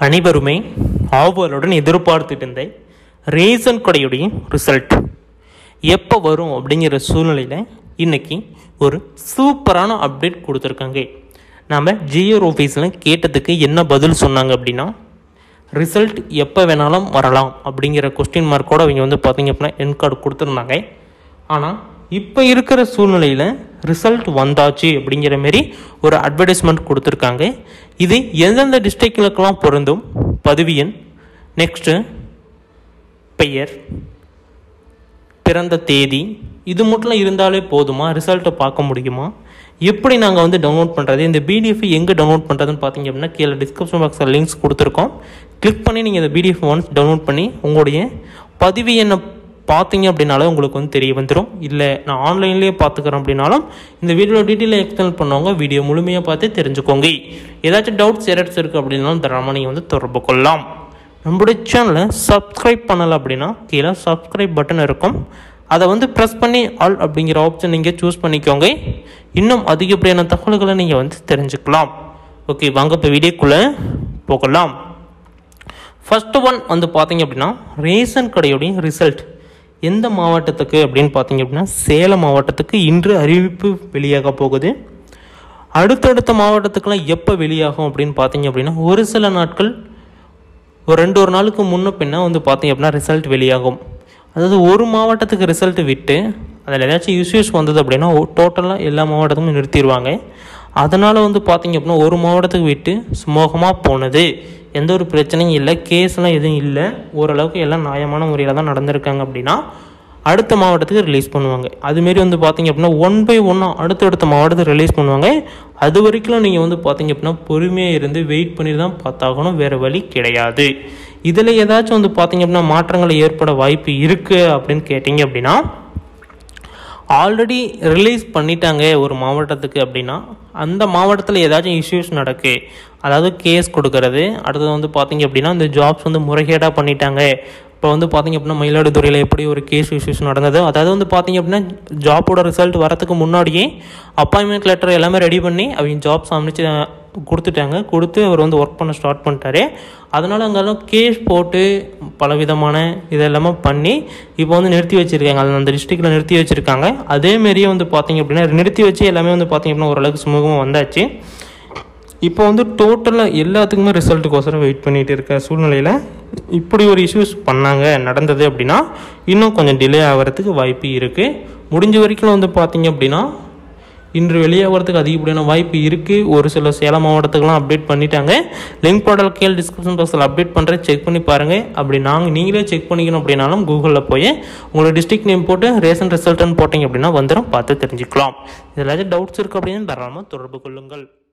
அனைவருமே ஆவலுடன் எதிர்பார்த்துட்டு இருந்த ரேசன் கடையுடைய ரிசல்ட் எப்போ வரும் அப்படிங்கிற சூழ்நிலையில் இன்னைக்கு ஒரு சூப்பரான அப்டேட் கொடுத்துருக்காங்க நாம் ஜிஆர் ஆஃபீஸில் கேட்டதுக்கு என்ன பதில் சொன்னாங்க அப்படின்னா ரிசல்ட் எப்போ வேணாலும் வரலாம் அப்படிங்கிற கொஸ்டின் மார்க்கோட அவங்க வந்து பார்த்தீங்க அப்படின்னா என் கார்டு கொடுத்துருந்தாங்க ஆனால் இப்போ இருக்கிற சூழ்நிலையில் ரிசல்ட் வந்தாச்சு அப்படிங்கிற மாரி ஒரு அட்வர்டைஸ்மெண்ட் கொடுத்துருக்காங்க இது எந்தெந்த டிஸ்ட்ரிக்களுக்கெல்லாம் பொருந்தும் பதவி எண் நெக்ஸ்ட்டு பெயர் பிறந்த தேதி இது மட்டும் இருந்தாலே போதுமா ரிசல்ட்டை பார்க்க முடியுமா எப்படி நாங்கள் வந்து டவுன்லோட் பண்ணுறது இந்த பிடிஎஃப் எங்கே டவுன்லோட் பண்ணுறதுன்னு பார்த்தீங்க அப்படின்னா கீழே டிஸ்கிரிப்ஷன் பாக்ஸில் லிங்க்ஸ் கொடுத்துருக்கோம் கிளிக் பண்ணி நீங்கள் இந்த பிடிஎஃப் ஒன்ஸ் டவுன்லோட் பண்ணி உங்களுடைய பதிவு எண்ணை பார்த்தீங்க அப்படின்னாலும் உங்களுக்கு வந்து தெரிய வந்துடும் இல்லை நான் ஆன்லைன்லேயே பார்த்துக்கிறேன் அப்படின்னாலும் இந்த வீடியோ டீட்டெயில் எக்ஸ்பிளைன் பண்ணவங்க வீடியோ முழுமையாக பார்த்து தெரிஞ்சுக்கோங்க ஏதாச்சும் டவுட்ஸ் எரட்ஸ் இருக்குது அப்படின்னாலும் தரமாக நீங்கள் வந்து தொடர்பு கொள்ளலாம் நம்மளுடைய சேனலை சப்ஸ்கிரைப் பண்ணலை அப்படின்னா கீழே சப்ஸ்கிரைப் பட்டன் இருக்கும் அதை வந்து ப்ரெஸ் பண்ணி ஆல் அப்படிங்கிற ஆப்ஷன் நீங்கள் சூஸ் பண்ணிக்கோங்க இன்னும் அதிகப்படியான தகவல்களை நீங்கள் வந்து தெரிஞ்சுக்கலாம் ஓகே வாங்க இப்போ வீடியோக்குள்ளே போகலாம் ஃபஸ்ட்டு ஒன் வந்து பார்த்தீங்க அப்படின்னா ரேஷன் கடையுடைய ரிசல்ட் எந்த மாவட்டத்துக்கு அப்படின்னு பார்த்தீங்க அப்படின்னா சேலம் மாவட்டத்துக்கு இன்று அறிவிப்பு வெளியாக போகுது அடுத்தடுத்த மாவட்டத்துக்கெல்லாம் எப்போ வெளியாகும் அப்படின்னு பார்த்தீங்க அப்படின்னா ஒரு சில நாட்கள் ஒரு ரெண்டு ஒரு நாளுக்கு முன்ன பின்ன வந்து பார்த்தீங்க அப்படின்னா ரிசல்ட் வெளியாகும் அதாவது ஒரு மாவட்டத்துக்கு ரிசல்ட் விட்டு அதில் ஏதாச்சும் இஷ்யூஸ் வந்தது அப்படின்னா டோட்டலாக எல்லா மாவட்டத்துக்கும் நிறுத்திடுவாங்க அதனால் வந்து பார்த்தீங்க அப்படின்னா ஒரு மாவட்டத்துக்கு விட்டு சுமூகமாக போனது எந்த ஒரு பிரச்சனையும் இல்லை கேஸ்லாம் எதுவும் இல்லை ஓரளவுக்கு எல்லாம் நியாயமான முறையில் தான் நடந்திருக்காங்க அப்படின்னா அடுத்த மாவட்டத்துக்கு ரிலீஸ் பண்ணுவாங்க அதுமாரி வந்து பார்த்தீங்க அப்படின்னா ஒன் பை ஒன்னாக அடுத்தடுத்த மாவட்டத்துக்கு ரிலீஸ் பண்ணுவாங்க அது வரைக்கும் நீங்கள் வந்து பார்த்தீங்க அப்படின்னா பொறுமையாக இருந்து வெயிட் பண்ணி தான் பார்த்தாகணும் வேறு வழி கிடையாது இதில் ஏதாச்சும் வந்து பார்த்தீங்க அப்படின்னா மாற்றங்கள் ஏற்பட வாய்ப்பு இருக்குது அப்படின்னு கேட்டிங்க அப்படின்னா ஆல்ரெடி ரிலீஸ் பண்ணிட்டாங்க ஒரு மாவட்டத்துக்கு அப்படின்னா அந்த மாவட்டத்தில் ஏதாச்சும் இஷ்யூஸ் நடக்கு அதாவது கேஸ் கொடுக்கறது அடுத்தது வந்து பார்த்தீங்க அப்படின்னா இந்த ஜாப்ஸ் வந்து முறைகேடாக பண்ணிட்டாங்க இப்போ வந்து பார்த்தீங்க அப்படின்னா மயிலாடுதுறையில் எப்படி ஒரு கேஸ் இஷ்யூஸ் நடந்தது அதாவது வந்து பார்த்தீங்க அப்படின்னா ஜாப்போட ரிசல்ட் வரதுக்கு முன்னாடியே அப்பாயின்மெண்ட் லெட்டர் எல்லாமே ரெடி பண்ணி அவங்க ஜாப்ஸ் அமைச்சு கொடுத்துட்டாங்க கொடுத்து அவர் வந்து ஒர்க் பண்ண ஸ்டார்ட் பண்ணிட்டாரு அதனால் அங்கெல்லாம் கேஸ் போட்டு பலவிதமான இதெல்லாமே பண்ணி இப்போ வந்து நிறுத்தி வச்சுருக்காங்க அது அந்த டிஸ்ட்ரிக்டில் நிறுத்தி வச்சுருக்காங்க அதேமாரியே வந்து பார்த்தீங்க அப்படின்னா நிறுத்தி வச்சு எல்லாமே வந்து பார்த்தீங்க அப்படின்னா ஓரளவுக்கு சுமூகமாக வந்தாச்சு இப்போ வந்து டோட்டலாக எல்லாத்துக்குமே ரிசல்ட்டுக்கோசரம் வெயிட் பண்ணிகிட்டு இருக்க சூழ்நிலையில் இப்படி ஒரு இஷ்யூஸ் பண்ணாங்க நடந்தது அப்படின்னா இன்னும் கொஞ்சம் டிலே ஆகிறதுக்கு வாய்ப்பு இருக்குது முடிஞ்ச வரைக்கும் வந்து பார்த்தீங்க அப்படின்னா இன்று வெளியாகிறதுக்கு அதிகப்படியான வாய்ப்பு இருக்குது ஒரு சில சேலம் மாவட்டத்துக்கெலாம் அப்டேட் பண்ணிட்டாங்க லிங்க் போடல் கீழ் டிஸ்கிரிப்ஷன் பாக்ஸில் அப்டேட் பண்ணுறேன் செக் பண்ணி பாருங்கள் அப்படி நாங்கள் நீங்களே செக் பண்ணிக்கணும் அப்படின்னாலும் கூகுளில் போய் உங்களோட டிஸ்ட்ரிக்ட் நேம் போட்டு ரேஷன் ரிசல்ட்னு போட்டிங்க அப்படின்னா வந்துடும் பார்த்து தெரிஞ்சுக்கலாம் இதில் ஏதாச்சும் டவுட்ஸ் இருக்குது அப்படின்னு தாராளமாக தொடர்பு கொள்ளுங்கள்